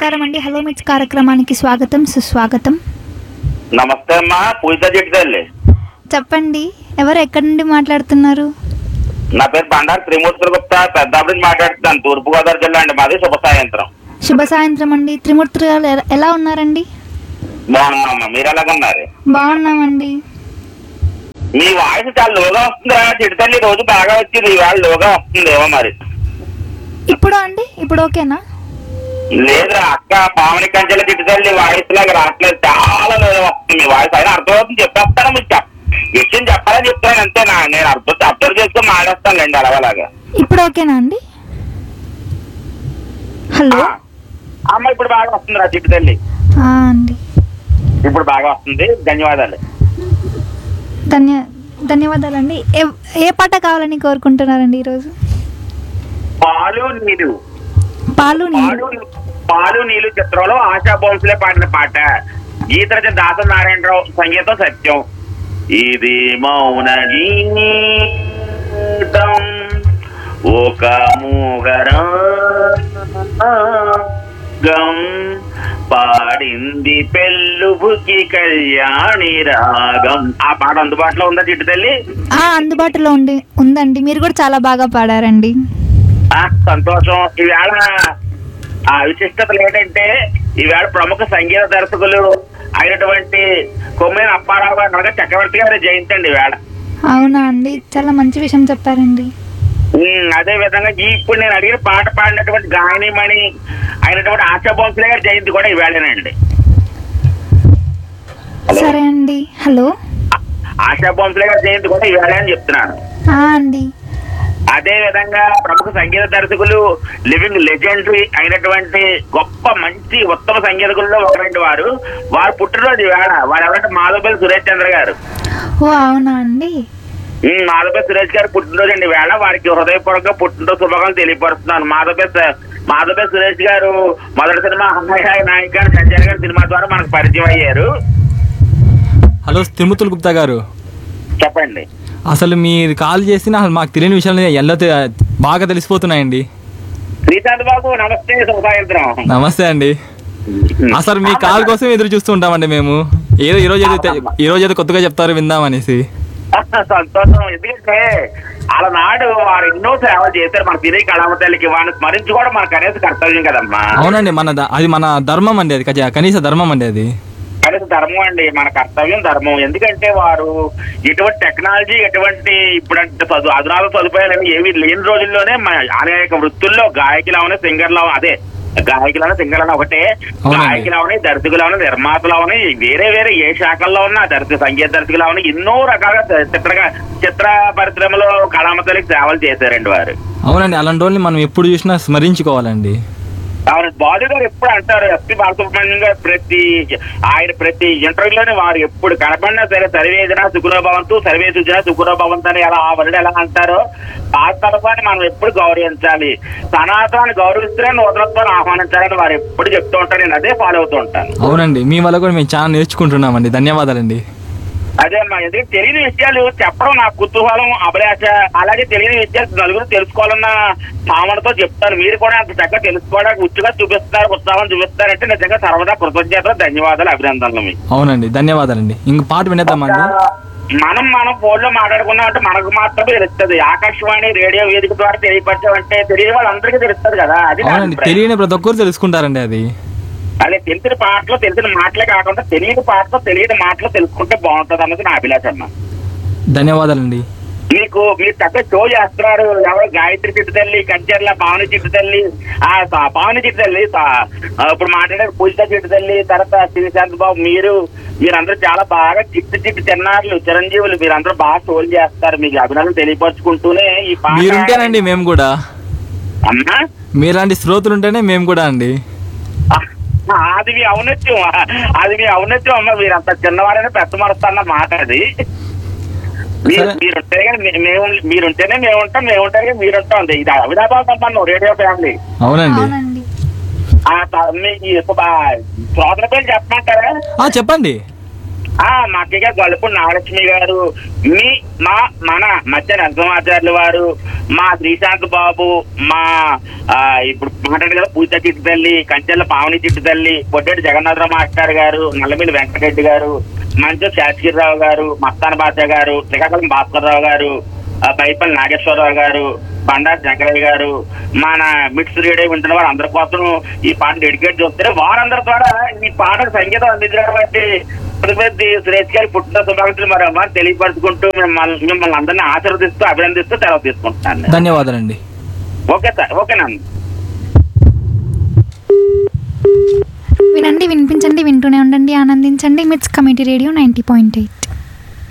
నమస్కారం అండి హలో మిట్స్ కార్యక్రమానికి స్వాగతం సుస్వాగతం నమస్తే అమ్మా పూజ చెట్టు తల్లి చెప్పండి ఎవరు ఎక్కడి నుండి మాట్లాడుతున్నారు నా పేరు బండారు త్రిమూర్తుల గుప్తా పెద్దాపురం నుంచి మాట్లాడుతున్నాను తూర్పు గోదావరి జిల్లా అండి మాది శుభ సాయంత్రం శుభ సాయంత్రం అండి త్రిమూర్తి గారు ఎ- ఎలా ఉన్నారండి బాగున్నామ్మా మీరు ఎలాగన్నారు బాగున్నామండి మీ వాయిస్ చాలా లోగా వస్తుందా చెట్టు తల్లి రోజు బాగా వచ్చింది ఇవాళ లోగా వస్తుందేమో మరి ఇప్పుడు అండి ఇప్పుడు ఓకేనా లేదురా అక్క పావని కంచెల చెట్టు తల్లి వాయిస్ లాగా రావట్లేదు చాలా లోగా వస్తుంది మీ వాయిస్ అయినా అర్థమవుతుంది చెప్పేస్తాను మీరు చెప్ విషయం చెప్పాలని చెప్తాను అంతే నా నేను అర్థం అబ్జర్వ్ చేసుకుని మాట్లాస్తానులేండి అలాగలాగా ఇప్పుడు ఓకేనా అండి హలో ఆ, అమ్మ ఇప్పుడు బాగా వస్తుందిరా చెట్టు తల్లి ఆ, అండి ఇప్పుడు బాగా వస్తుంది ధన్యవాదాలు ధన్య ధన్యవాదాలండి ఏ- ఏ పాట కావాలని కోరుకుంటున్నారండి ఈరోజు పాలు నీరు పాలు పాలు నీళ్ళు పాలు నీళ్ళు చిత్రంలో ఆశా బోన్స్లే పాడిన పాట గీత రచన దాస నారాయణరావు సంగీతం సత్యం ఇది మౌన గీతం ఒక మూగరాగం పాడింది పెళ్ళుబుకి కళ్యాణి రాగం ఆ పాట అందుబాటులో ఉందా చిట్టు తల్లి ఆ, అందుబాటులో ఉండి ఉందండి మీరు కూడా చాలా బాగా పాడారండి ఆ, సంతోషం ఈవేళ ఆ విశిష్టతలు ఏంటంటే ఈవేళ ప్రముఖ సంగీత దర్శకులు అయినటువంటి కొమ్మిన అప్పారావు గారు అనగా చక్రవర్తి గారి జయంతి అండి ఈవేళ అవునా అండి చాలా మంచి విషయం చెప్పారండి ఉమ్, అదే విధంగా ఈ ఇప్పుడు నేను అడిగిన పాట పాడినటువంటి గాయనిమణి అయినటువంటి ఆశా భోంస్లే గారి జయంతి కూడా ఈవేళనండి సరే అండి హలో ఆశా భోంస్లే గారి జయంతి కూడా ఈవేళ అని చెప్తున్నాను ఆ, అండి అదే విధంగా ప్రముఖ సంగీత దర్శకులు లివింగ్ లెజెండరీ అయినటువంటి గొప్ప మంచి ఉత్తమ సంగీతకుల్లో ఒకరండి వారు వారు పుట్టినరోజు వేళ వారు ఎవరంటే మాధవపల్లి సురేష్ చంద్ర గారు ఓ అవునా అండి ఉమ్, మాధవపల్లి సురేష్ గారు పుట్టినరోజు అండి వేళ వారికి హృదయపూర్వక పుట్టినరోజు శుభాకాంక్షలు తెలియపరుస్తున్నాను మాధవపల్లి మాధవపల్లి సురేష్ గారు మొదటి సినిమా అన్నయ్య నాయక్ గారు సంజయ్ గారి సినిమా ద్వారా మనకు పరిచయం అయ్యారు హలో తిరుమతుల గుప్తా గారు చెప్పండి అసలు మీరు కాల్ చేసిన అసలు మాకు తెలియని విషయాలు ఎలా తె- బాగా తెలిసిపోతున్నాయండి శ్రీకాంత్ బాబు నమస్తే శుభ సాయంత్రం నమస్తే అండి అసలు మీ కాల్ కోసం ఎదురు చూస్తూ ఉంటామండి మేము ఏదో ఈ రోజు ఏదో తె- ఈ రోజు ఏదో కొత్తగా చెప్తారు విందామనేసి సంతోషం ఎందుకంటే అలనాడు వారు ఎన్నో సేవలు చేశారు మన తిరిగి కళామతల్లికి వాడిని స్మరించుకోవడం మన కనీస కర్తవ్యం కదమ్మా అవునండి మన ద- అది మన ధర్మం అండి అది కజ- కనీస ధర్మం అండి అది కనీస ధర్మం అండి మన కర్తవ్యం ధర్మం ఎందుకంటే వారు ఎటువంటి టెక్నాలజీ ఎటువంటి ఇప్పుడంటే చదువు అధునాత సదుపాయాలు అనేవి ఏవి లేని రోజుల్లోనే మన అనేక వృత్తుల్లో గాయకులు సింగర్లు అదే గాయకులను సింగర్లను ఒకటే అవునండి. గాయకులు అవని దర్శకులు అవని నిర్మాతలు అవని వేరే వేరే ఏ శాఖల్లో ఉన్నా దర్శక సంగీత దర్శకులు అవని ఎన్నో రకాల చిత్రగా చిత్ర పరిశ్రమలో కళామతలకి సేవలు చేశారండి వారు అవునండి అలాంటి వాళ్ళని మనం ఎప్పుడు చూసినా స్మరించుకోవాలండి అవును బాలు గారు ఎప్పుడు అంటారు ఎస్పి బాలసుబ్రహ్మణ్యం గారు ప్రతి ఆయన ప్రతి ఇంటర్వ్యూలోనే వారు ఎప్పుడు కనపడినా సరే సర్వేదన సుఖనోభవంతు సర్వే సుజన సుఖనోభవంతు అని ఎలా ఆ వరుడు ఎలా అంటారో ఆ తరఫాన్ని మనం ఎప్పుడు గౌరవించాలి సనాతనాన్ని గౌరవిస్తూనే నూతనత్వాన్ని ఆహ్వానించాలని వారు ఎప్పుడు చెప్తూ ఉంటారు నేను అదే ఫాలో అవుతూ ఉంటాను అవునండి మీ వల్ల కూడా మేము చాలా నేర్చుకుంటున్నామండి ధన్యవాదాలండి అదే అమ్మా ఎందుకంటే తెలియని విషయాలు చెప్పడం నా కుతూహలం అభిలాష అలాగే తెలియని విషయాలు నలుగురు తెలుసుకోవాలన్న భావనతో చెప్తాను మీరు కూడా అంత చక్కగా తెలుసుకోవడానికి ఉచ్చుగా చూపిస్తారు ఉత్సాహం చూపిస్తారంటే నిజంగా సర్వదా కృతజ్ఞతలు ధన్యవాదాలు అభినందనలు మీకు అవునండి ధన్యవాదాలండి ఇంక పాట వినేద్దామండి మనం మనం ఫోన్ లో మాట్లాడుకున్నాం అంటే మనకు మాత్రమే తెలుస్తుంది ఆకాశవాణి రేడియో వేదిక ద్వారా తెలియపరచామంటే తెలియని వాళ్ళందరికీ తెలుస్తుంది కదా అది నా అవునండి అభిప్రాయం. తెలియని ప్రతి ఒక్కరు తెలుసుకుంటారండి అది అదే తెలిసిన పాటలు తెలిసిన మాటలే కాకుండా తెలియని పాటలు తెలియని మాటలు తెలుసుకుంటే బాగుంటది అన్నది నా అభిలాష అన్న ధన్యవాదాలండి మీకు మీరు చక్కగా షో చేస్తున్నారు ఎవరు గాయత్రి చిట్టు తల్లి కంచర్ల పావని చిట్టు తల్లి ఆ పా- పావని చిట్టు తల్లి పా- ఆ, ఇప్పుడు మాట్లాడే పూజిత చిట్టు తల్లి తర్వాత శ్రీశాంత్ బాబు మీరు మీరందరూ చాలా బాగా చిట్టు చిట్టు చిన్నారులు చిరంజీవులు మీరందరూ బాగా షోలు చేస్తారు మీకు అభినందనలు తెలియపరుచుకుంటూనే ఈ పాట మీరుంటేనండి మేము కూడా అమ్మా మీలాంటి శ్రోతలు ఉంటేనే మేము కూడా అండి ఆ, అది మీ ఔన్నత్యం అది మీ ఔన్నత్యం అమ్మ మీరు అంత చిన్నవారైనా పెద్ద మనస్తన్న మాట అది మీరు సరే. మీరుంటే మేము మీరుంటేనే మేము ఉంటాం మేము ఉంటేనే మీరు ఉంటాం అంతే ఇది అవినాబాద్ సంబంధం రేడియో ఫ్యామిలీ అవునండి అవునండి ఆ త- మీ ఈ యొక్క బా- సోదర పేరు చెప్పమంటారా ఆ చెప్పండి ఆ మా అక్కయ్య గారు గొల్లపూడి నాగలక్ష్మి గారు మీ మా మన మధ్య నరసింహాచార్యులు వారు మా శ్రీశాంత్ బాబు మా ఆ, ఇప్పుడు మాట్లాడు కదా పూజ చిట్టు తల్లి కంచెల పావని చిట్టు తల్లి పొడ్డేటి జగన్నాథరావు మాస్టర్ గారు నల్లమిల్లి వెంకటరెడ్డి గారు మంచు శాసగిరిరావు గారు మస్తాన్ బాషా గారు శ్రీకాకుళం భాస్కర్రావు గారు ఆ, పైపల్లి నాగేశ్వరరావు గారు బండారు శంకరయ్య గారు మన మిక్స్ రేడియో వింటున్న వారు అందరి కోసం ఈ పాట డెడికేట్ చేస్తారు వారందరి ద్వారా ఈ పాటకు సంగీతం అందించడం బట్టి ప్రతిపతి సురేష్ గారి పుట్టిన శుభాకాంక్షలు మరి అమ్మ తెలియపరుచుకుంటూ మిమ్మల్ని మిమ్మల్ని అందరినీ ఆశీర్వదిస్తూ అభినందిస్తూ సెలవు తీసుకుంటున్నాను ధన్యవాదాలండి ఓకే సార్ ఓకేనండి వినండి వినిపించండి వింటూనే ఉండండి ఆనందించండి MITS committee radio ninety point eight